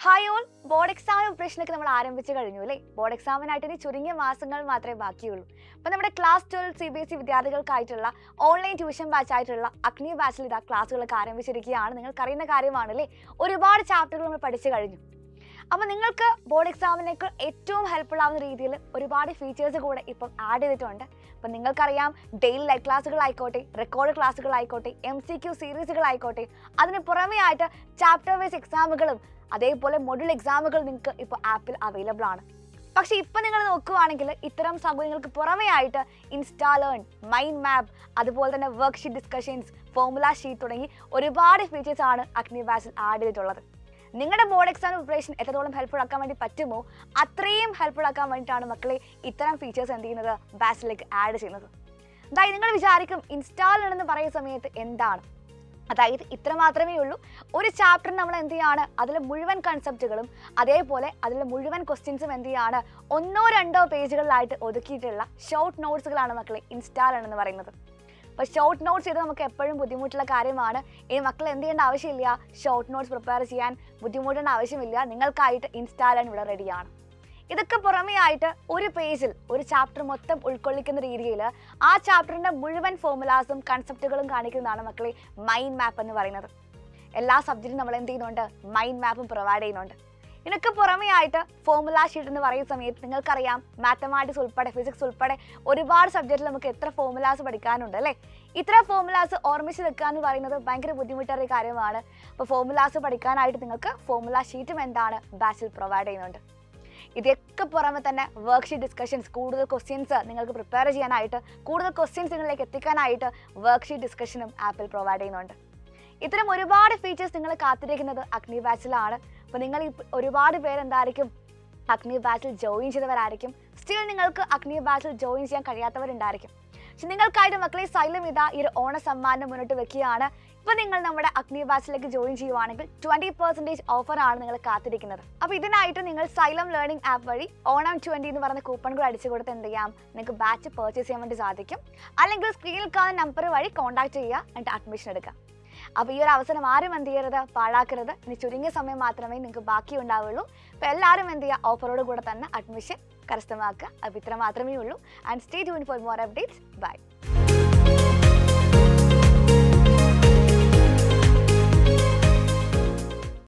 hi all board എക്സാമിന് പ്രിപ്പറേഷനൊക്കെ നമ്മൾ ആരംഭിച്ചു കഴിഞ്ഞു അല്ലേ ബോർഡ് എക്സാമിനായിട്ട് ഇനി ചുരുങ്ങിയ മാസങ്ങൾ മാത്രമേ ബാക്കിയുള്ളൂ അപ്പോൾ നമ്മുടെ class twelve C B S E വിദ്യാർത്ഥികൾക്കായിട്ടുള്ള ഓൺലൈൻ ട്യൂഷൻ ബാച്ച് ആയിട്ടുള്ള അഗ്നി ബാച്ചിൽ ഇതാ ക്ലാസ്സുകളൊക്കെ ആരംഭിച്ചിരിക്കുകയാണ് നിങ്ങൾക്കറിയുന്ന കാര്യമാണല്ലേ ഒരുപാട് ചാപ്റ്ററുകൾ നമ്മൾ പഠിച്ചു കഴിഞ്ഞു അപ്പോൾ നിങ്ങൾക്ക് ബോർഡ് എക്സാമിനേക്കാൾ ഏറ്റവും ഹെൽപ്ഫുൾ ആവുന്ന രീതിയിൽ ഒരുപാട് ഫീച്ചേഴ്സ് കൂടെ ഇപ്പം ആഡ് ചെയ്തിട്ടുണ്ട് അപ്പം നിങ്ങൾക്കറിയാം ഡെയിലി ലൈവ് ക്ലാസ്സുകളായിക്കോട്ടെ റെക്കോർഡ് ക്ലാസ്സുകളായിക്കോട്ടെ എം സി ക്യു സീരീസുകളായിക്കോട്ടെ അതിന് പുറമേ ആയിട്ട് ചാപ്റ്റർ വൈസ് എക്സാമുകളും അതേപോലെ മൊഡ്യൂൾ എക്സാമുകൾ നിങ്ങൾക്ക് ഇപ്പോൾ ആപ്പിൽ അവൈലബിൾ ആണ് പക്ഷേ ഇപ്പം നിങ്ങൾ നോക്കുകയാണെങ്കിൽ ഇത്തരം സൗകര്യങ്ങൾക്ക് പുറമേ ആയിട്ട് ഇൻസ്റ്റാ ലേൺ മൈൻഡ് മാപ്പ് അതുപോലെ തന്നെ worksheet discussions formula sheet തുടങ്ങി ഒരുപാട് ഫീച്ചേഴ്സ് ആണ് അഗ്നി ബാസിൽ ആഡ് ചെയ്തിട്ടുള്ളത് നിങ്ങളുടെ ബോർഡ് എക്സാം പ്രിപ്പറേഷൻ എത്രത്തോളം ഹെൽപ്ഫുൾ ആക്കാൻ വേണ്ടി പറ്റുമോ അത്രയും ഹെൽപ്ഫുൾ ആക്കാൻ വേണ്ടിയിട്ടാണ് മക്കളെ ഇത്തരം ഫീച്ചേഴ്സ് എന്ത് ചെയ്യുന്നത് ബാസിലേക്ക് ആഡ് ചെയ്യുന്നത് അതായത് നിങ്ങൾ വിചാരിക്കും ഇൻസ്റ്റാൾ എന്ന് പറയുന്ന സമയത്ത് എന്താണ് അതായത് ഇത്ര മാത്രമേ ഉള്ളൂ ഒരു ചാപ്റ്ററിന് നമ്മൾ എന്ത് ചെയ്യാണ് അതിലെ മുഴുവൻ കൺസെപ്റ്റുകളും അതേപോലെ അതിലെ മുഴുവൻ ക്വസ്റ്റ്യൻസും എന്ത് ചെയ്യാണ് ഒന്നോ രണ്ടോ പേജുകളിലായിട്ട് ഒതുക്കിയിട്ടുള്ള ഷോർട്ട് നോട്ട്സുകളാണ് മക്കളെ ഇൻസ്റ്റാൾ എന്ന് പറയുന്നത് അപ്പോൾ ഷോർട്ട് നോട്ട്സ് ചെയ്ത് നമുക്ക് എപ്പോഴും ബുദ്ധിമുട്ടുള്ള കാര്യമാണ് ഇനി മക്കൾ എന്ത് ചെയ്യേണ്ട ആവശ്യമില്ല ഷോർട്ട് നോട്ട്സ് പ്രിപ്പയർ ചെയ്യാൻ ബുദ്ധിമുട്ടേണ്ട ആവശ്യമില്ല നിങ്ങൾക്കായിട്ട് ഇൻസ്റ്റാൾ ഇവിടെ റെഡിയാണ് ഇതൊക്കെ പുറമേ ആയിട്ട് ഒരു പേജിൽ ഒരു ചാപ്റ്റർ മൊത്തം ഉൾക്കൊള്ളിക്കുന്ന രീതിയിൽ ആ ചാപ്റ്ററിന്റെ മുഴുവൻ ഫോർമുലാസും കൺസെപ്റ്റുകളും കാണിക്കുന്നതാണ് മക്കളെ മൈൻഡ് മാപ്പ് എന്ന് പറയുന്നത് എല്ലാ സബ്ജക്റ്റും നമ്മൾ എന്ത് ചെയ്യുന്നുണ്ട് മൈൻഡ് മാപ്പും പ്രൊവൈഡ് ചെയ്യുന്നുണ്ട് ഇതിനൊക്കെ പുറമേ ആയിട്ട് ഫോർമുല ഷീറ്റ് എന്ന് പറയുന്ന സമയത്ത് നിങ്ങൾക്കറിയാം മാത്തമാറ്റിക്സ് ഉൾപ്പെടെ ഫിസിക്സ് ഉൾപ്പെടെ ഒരുപാട് സബ്ജക്റ്റിൽ നമുക്ക് എത്ര ഫോർമുലാസ് പഠിക്കാനുണ്ട് അല്ലേ ഇത്ര ഫോർമുലാസ് ഓർമ്മിച്ച് വെക്കുക എന്ന് പറയുന്നത് ഭയങ്കര ബുദ്ധിമുട്ടേറിയ ഒരു കാര്യമാണ് അപ്പോൾ ഫോർമുലാസ് പഠിക്കാനായിട്ട് നിങ്ങൾക്ക് ഫോർമുല ഷീറ്റും എന്താണ് ബാച്ചിൽ പ്രൊവൈഡ് ചെയ്യുന്നുണ്ട് ഇതൊക്കെ പുറമെ തന്നെ വർക്ക് ഷീറ്റ് ഡിസ്കഷൻസ് കൂടുതൽ ക്വസ്റ്റ്യൻസ് നിങ്ങൾക്ക് പ്രിപ്പയർ ചെയ്യാനായിട്ട് കൂടുതൽ ക്വസ്റ്റ്യൻസ് നിങ്ങളിലേക്ക് എത്തിക്കാനായിട്ട് വർക്ക് ഷീറ്റ് ഡിസ്കഷനും ആപ്പിൽ പ്രൊവൈഡ് ചെയ്യുന്നുണ്ട് ഇത്തരം ഒരുപാട് ഫീച്ചേഴ്സ് നിങ്ങൾ കാത്തിരിക്കുന്നത് അഗ്നി ബാച്ചിലാണ് അപ്പോൾ നിങ്ങൾ ഈ ഒരുപാട് പേര് എന്തായിരിക്കും അഗ്നി ബാച്ചിൽ ജോയിൻ ചെയ്തവരായിരിക്കും സ്റ്റിൽ നിങ്ങൾക്ക് അഗ്നി ബാച്ചിൽ ജോയിൻ ചെയ്യാൻ കഴിയാത്തവരുണ്ടായിരിക്കും പക്ഷെ നിങ്ങൾക്കായിട്ട് മക്കളെ സൈലം ഇതാ ഈ ഒരു ഓണ സമ്മാനം മുന്നോട്ട് വെക്കുകയാണ് ഇപ്പൊ നിങ്ങൾ നമ്മുടെ അഗ്നി ബാച്ചിലേക്ക് ജോയിൻ ചെയ്യുവാണെങ്കിൽ ട്വന്റി പെർസെന്റേജ് ഓഫർ ആണ് നിങ്ങൾ കാത്തിരിക്കുന്നത് അപ്പൊ ഇതിനായിട്ട് നിങ്ങൾ സൈലം ലേണിംഗ് ആപ്പ് വഴി ഓണം ട്വന്റി എന്ന് പറഞ്ഞ കൂപ്പൺ കൂടെ അടിച്ചു കൊടുത്ത് എന്ത് ചെയ്യാം നിങ്ങൾക്ക് ബാച്ച് പർച്ചേസ് ചെയ്യാൻ വേണ്ടി സാധിക്കും അല്ലെങ്കിൽ സ്ക്രീനിൽ കാണുന്ന നമ്പർ വഴി കോൺടാക്ട് ചെയ്യുക എന്നിട്ട് അഡ്മിഷൻ എടുക്കുക അപ്പോൾ ഈ ഒരു അവസരം ആരും എന്ത് ചെയ്യരുത് പാഴാക്കരുത് ഇനി ചുരുങ്ങിയ സമയം മാത്രമേ നിങ്ങൾക്ക് ബാക്കി ഉണ്ടാവുള്ളൂ അപ്പോൾ എല്ലാവരും എന്ത് ചെയ്യുക ഓഫറോട് കൂടെ തന്നെ അഡ്മിഷൻ കരസ്ഥമാക്കുക അപ്പോൾ ഇത്ര മാത്രമേ ഉള്ളൂ and stay tune for more updates by